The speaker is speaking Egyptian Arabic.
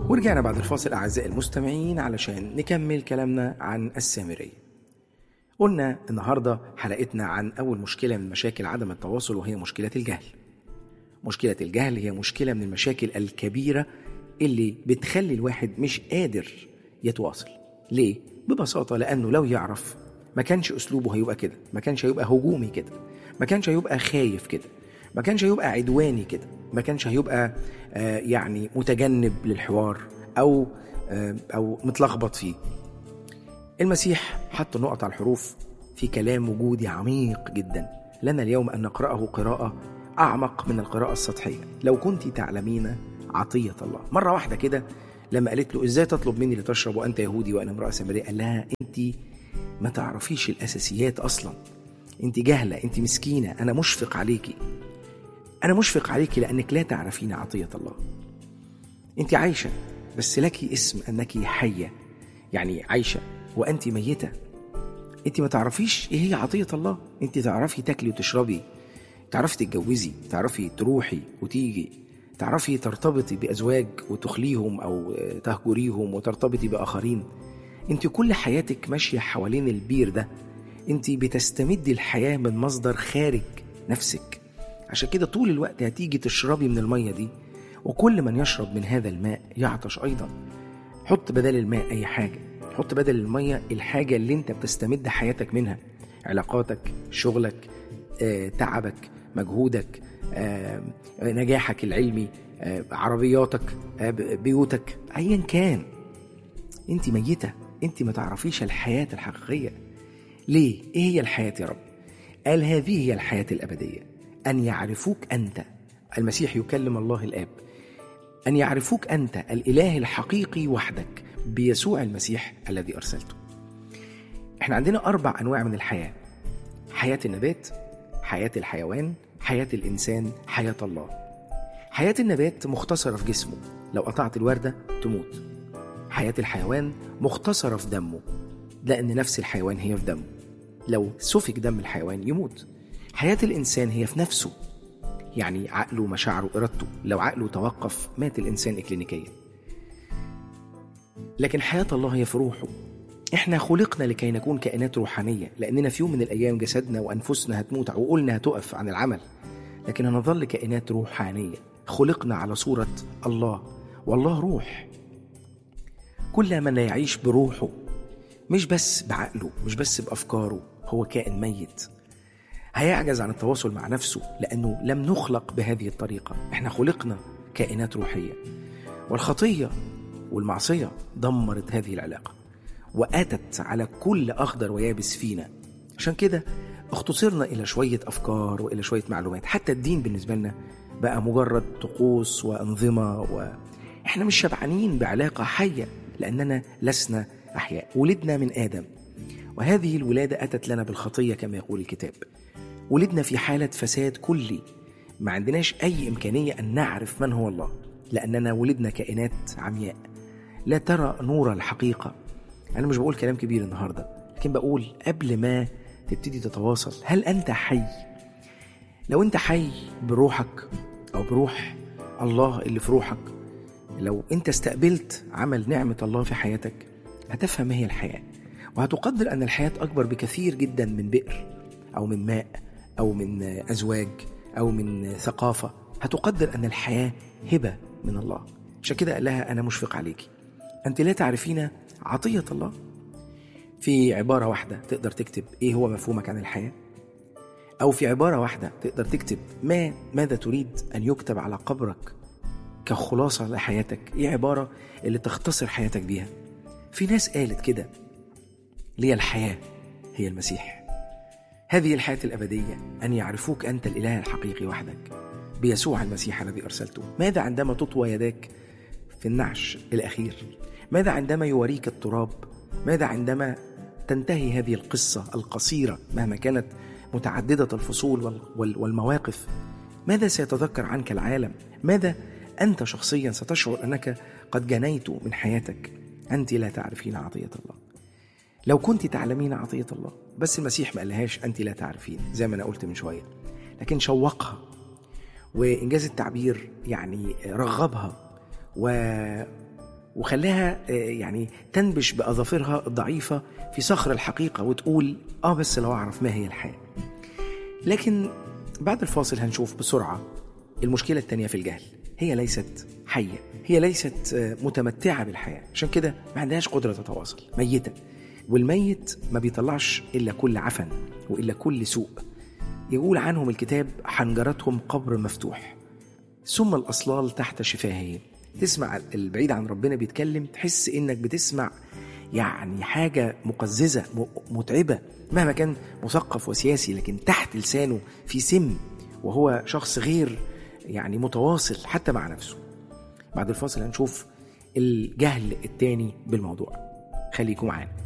ورجعنا بعد الفاصل أعزائي المستمعين علشان نكمل كلامنا عن السامرية قلنا النهاردة حلقتنا عن أول مشكلة من مشاكل عدم التواصل وهي مشكلة الجهل مشكلة الجهل هي مشكلة من المشاكل الكبيرة اللي بتخلي الواحد مش قادر يتواصل ليه؟ ببساطة لأنه لو يعرف ما كانش أسلوبه هيبقى كده ما كانش هيبقى هجومي كده ما كانش هيبقى خايف كده ما كانش هيبقى عدواني كده ما كانش هيبقى آه يعني متجنب للحوار أو آه أو متلخبط فيه المسيح حط نقط على الحروف في كلام وجودي عميق جدا لنا اليوم أن نقرأه قراءة أعمق من القراءة السطحية لو كنت تعلمين عطية الله مرة واحدة كده لما قالت له إزاي تطلب مني لتشرب وأنت يهودي وأنا امرأة سامرية قال لها أنت ما تعرفيش الأساسيات أصلا أنت جاهلة أنت مسكينة أنا مشفق عليكي أنا مشفق عليكي لأنك لا تعرفين عطية الله أنت عايشة بس لك اسم أنك حية يعني عايشة وأنت ميتة أنت ما تعرفيش إيه هي عطية الله أنت تعرفي تاكلي وتشربي تعرفي تتجوزي تعرفي تروحي وتيجي تعرفي ترتبطي بأزواج وتخليهم أو تهجريهم وترتبطي بآخرين أنت كل حياتك ماشية حوالين البير ده أنت بتستمدي الحياة من مصدر خارج نفسك عشان كده طول الوقت هتيجي تشربي من المية دي وكل من يشرب من هذا الماء يعطش أيضا حط بدل الماء أي حاجة حط بدل المية الحاجة اللي انت بتستمد حياتك منها علاقاتك شغلك آه، تعبك مجهودك آه، نجاحك العلمي آه، عربياتك آه، بيوتك ايا كان انت ميتة انت ما تعرفيش الحياة الحقيقية ليه؟ ايه هي الحياة يا رب؟ قال هذه هي الحياة الأبدية أن يعرفوك أنت المسيح يكلم الله الآب أن يعرفوك أنت الإله الحقيقي وحدك بيسوع المسيح الذي أرسلته احنا عندنا أربع أنواع من الحياة حياة النبات حياة الحيوان حياة الإنسان حياة الله حياة النبات مختصرة في جسمه لو قطعت الوردة تموت حياة الحيوان مختصرة في دمه لأن نفس الحيوان هي في دمه لو سفك دم الحيوان يموت حياة الإنسان هي في نفسه يعني عقله مشاعره إرادته لو عقله توقف مات الإنسان إكلينيكيا لكن حياة الله هي في روحه احنا خلقنا لكي نكون كائنات روحانية لأننا في يوم من الأيام جسدنا وأنفسنا هتموت عقولنا هتقف عن العمل لكن هنظل كائنات روحانية خلقنا على صورة الله والله روح كل من لا يعيش بروحه مش بس بعقله مش بس بأفكاره هو كائن ميت هيعجز عن التواصل مع نفسه لأنه لم نخلق بهذه الطريقة احنا خلقنا كائنات روحية والخطية والمعصية دمرت هذه العلاقة وأتت على كل أخضر ويابس فينا عشان كده اختصرنا إلى شوية أفكار وإلى شوية معلومات حتى الدين بالنسبة لنا بقى مجرد طقوس وأنظمة و... إحنا مش شبعانين بعلاقة حية لأننا لسنا أحياء ولدنا من آدم وهذه الولادة أتت لنا بالخطية كما يقول الكتاب ولدنا في حالة فساد كلي ما عندناش أي إمكانية أن نعرف من هو الله لأننا ولدنا كائنات عمياء لا ترى نور الحقيقة أنا مش بقول كلام كبير النهاردة لكن بقول قبل ما تبتدي تتواصل هل أنت حي؟ لو أنت حي بروحك أو بروح الله اللي في روحك لو أنت استقبلت عمل نعمة الله في حياتك هتفهم ما هي الحياة وهتقدر أن الحياة أكبر بكثير جدا من بئر أو من ماء أو من أزواج أو من ثقافة هتقدر أن الحياة هبة من الله عشان كده قال لها أنا مشفق عليكي أنت لا تعرفين عطية الله في عبارة واحدة تقدر تكتب إيه هو مفهومك عن الحياة أو في عبارة واحدة تقدر تكتب ما ماذا تريد أن يكتب على قبرك كخلاصة لحياتك إيه عبارة اللي تختصر حياتك بيها في ناس قالت كده لي الحياة هي المسيح هذه الحياة الأبدية أن يعرفوك أنت الإله الحقيقي وحدك بيسوع المسيح الذي أرسلته ماذا عندما تطوى يداك في النعش الأخير ماذا عندما يوريك التراب ماذا عندما تنتهي هذه القصة القصيرة مهما كانت متعددة الفصول والمواقف ماذا سيتذكر عنك العالم ماذا أنت شخصيا ستشعر أنك قد جنيت من حياتك أنت لا تعرفين عطية الله لو كنت تعلمين عطية الله بس المسيح ما قالهاش أنت لا تعرفين زي ما أنا قلت من شوية لكن شوقها وإنجاز التعبير يعني رغبها و وخلاها آه، يعني تنبش بأظافرها الضعيفة في صخر الحقيقة وتقول آه بس لو أعرف ما هي الحياة لكن بعد الفاصل هنشوف بسرعة المشكلة التانية في الجهل هي ليست حية هي ليست آه، متمتعة بالحياة عشان كده ما عندهاش قدرة تتواصل ميتة والميت ما بيطلعش إلا كل عفن وإلا كل سوء يقول عنهم الكتاب حنجرتهم قبر مفتوح ثم الأصلال تحت شفاههم تسمع البعيد عن ربنا بيتكلم تحس إنك بتسمع يعني حاجة مقززة م- متعبة مهما كان مثقف وسياسي لكن تحت لسانه في سم وهو شخص غير يعني متواصل حتى مع نفسه بعد الفاصل هنشوف الجهل التاني بالموضوع خليكم معانا